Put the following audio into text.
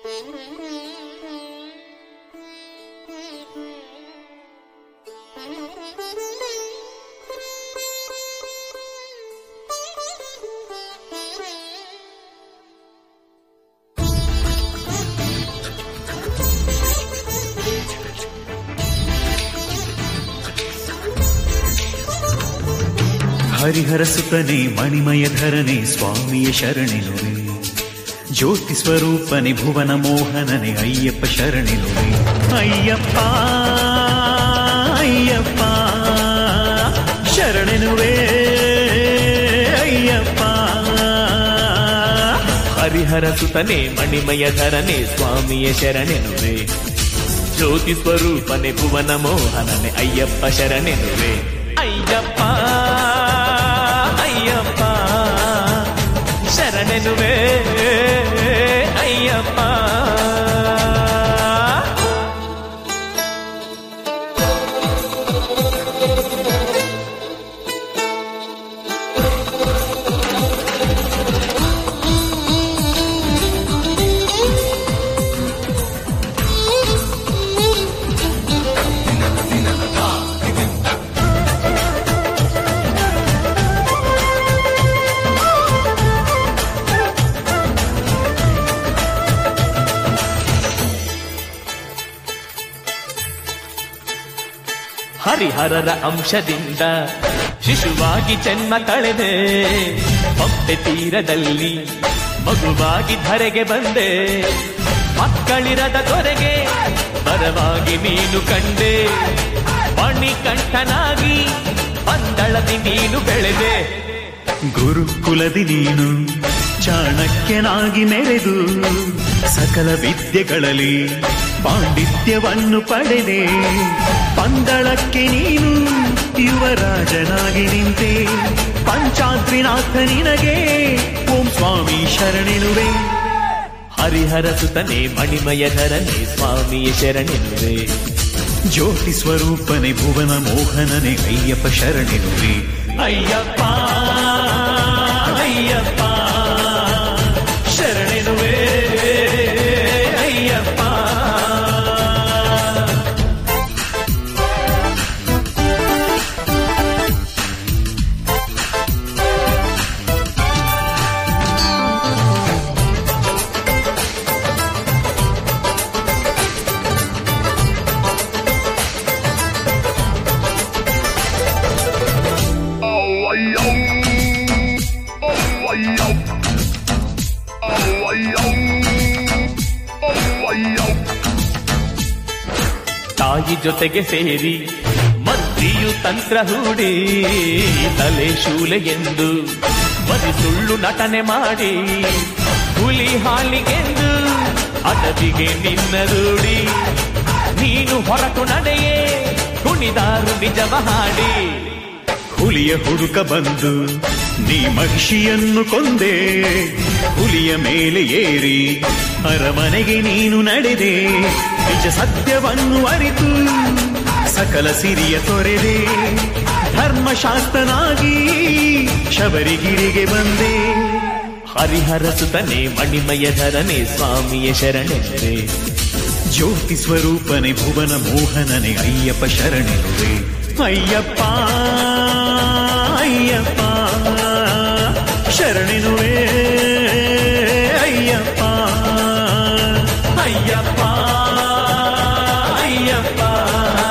ಹರಿಹರ ಸುತನೆ ಮಣಿಮಯ ಧರನೆ ಸ್ವಾಮಿಯ ಶರಣೆನುವೆ ಜ್ಯೋತಿ ಸ್ವರೂಪನೆ ಭುವನ ಮೋಹನನೆ ಅಯ್ಯಪ್ಪ ಶರಣೆನುವೆ ಅಯ್ಯಪ್ಪ ಅಯ್ಯಪ್ಪ ಶರಣೆನುವೆ ಅಯ್ಯಪ್ಪ ಹರಿಹರ ಸುತನೆ ಮಣಿಮಯ ಧರನೆ ಸ್ವಾಮಿಯ ಶರಣೆನುವೆ ಜ್ಯೋತಿ ಸ್ವರೂಪನೆ ಭುವನ ಮೋಹನನೆ ಅಯ್ಯಪ್ಪ ಶರಣೆನುವೆ ಅಯ್ಯಪ್ಪ ಅಯ್ಯಪ್ಪ ಶರಣೆನುವೆ ಅಯ್ಯಪ್ಪ ಹರಿಹರರ ಅಂಶದಿಂದ ಶಿಶುವಾಗಿ ಜನ್ಮ ಕಳೆದೆ ಹೊಟ್ಟೆ ತೀರದಲ್ಲಿ ಮಗುವಾಗಿ ಧರೆಗೆ ಬಂದೆ ಮಕ್ಕಳಿರದ ದೊರೆಗೆ ಬರವಾಗಿ ನೀನು ಕಂಡೆ ಮಣಿಕಂಠನಾಗಿ ಪಂದಳದಿ ನೀನು ಬೆಳೆದೆ ಗುರುಕುಲದಿ ನೀನು ಚಾಣಕ್ಯನಾಗಿ ಮೆರೆದು ಸಕಲ ವಿದ್ಯೆಗಳಲ್ಲಿ ಪಾಂಡಿತ್ಯವನ್ನು ಪಡೆದೆ ಪಂದಳಕ್ಕೆ ನೀನು ಯುವರಾಜನಾಗಿ ನಿಂತೆ ಪಂಚಾದ್ರಿನಾಥ ನಿನಗೆ ಓಂ ಸ್ವಾಮಿ ಶರಣೆನುವೆ ಹರಿಹರ ಸುತನೆ ಮಣಿಮಯ ಧರನೆ ಸ್ವಾಮಿಯ ಶರಣೆನುವೆ ಜ್ಯೋತಿ ಸ್ವರೂಪನೆ ಭುವನ ಮೋಹನನೆ ಅಯ್ಯಪ್ಪ ಶರಣೆನುವೆ ಅಯ್ಯಪ್ಪ ಅಯ್ಯಪ್ಪ ಶರಣೆನುವೆ ಅಯ್ಯಪ್ಪ ತಾಯಿ ಜೊತೆಗೆ ಸೇರಿ ಮಂತ್ರಿಯು ತಂತ್ರ ಹೂಡಿ ತಲೆ ಶೂಲೆ ಎಂದು ಬರಿ ಸುಳ್ಳು ನಟನೆ ಮಾಡಿ ಹುಲಿ ಹಾಲಿಗೆಂದು ಅಡವಿಗೆ ನಿನ್ನ ರೂಢಿ ನೀನು ಹೊರಟು ನಡೆಯೇ ಕುಣಿದಾರು ನಿಜವ ಹಾಡಿ ಹುಲಿಯ ಹುಡುಕ ಬಂದು ನೀ ಮಹಿಷಿಯನ್ನು ಕೊಂದೆ ಹುಲಿಯ ಮೇಲೆ ಏರಿ ಅರಮನೆಗೆ ನೀನು ನಡೆದೆ ನಿಜ ಸತ್ಯವನ್ನು ಅರಿತು ಸಕಲ ಸಿರಿಯ ತೊರೆದೆ ಧರ್ಮಶಾಸ್ತ್ರನಾಗಿ ಶಬರಿಗಿರಿಗೆ ಬಂದೆ ಹರಿಹರ ಸುತನೆ ಮಣಿಮಯ ಧರನೆ ಸ್ವಾಮಿಯ ಶರಣೆಂದೆ ಜ್ಯೋತಿ ಸ್ವರೂಪನೆ ಭುವನ ಮೋಹನನೆ ಅಯ್ಯಪ್ಪ ಶರಣೆನುವೆ ಅಯ್ಯಪ್ಪ ಅಯ್ಯಪ್ಪ ಶರಣೆನುವೆ ಅಯ್ಯಪ್ಪ ಅಯ್ಯಪ್ಪ ಅಯ್ಯಪ್ಪ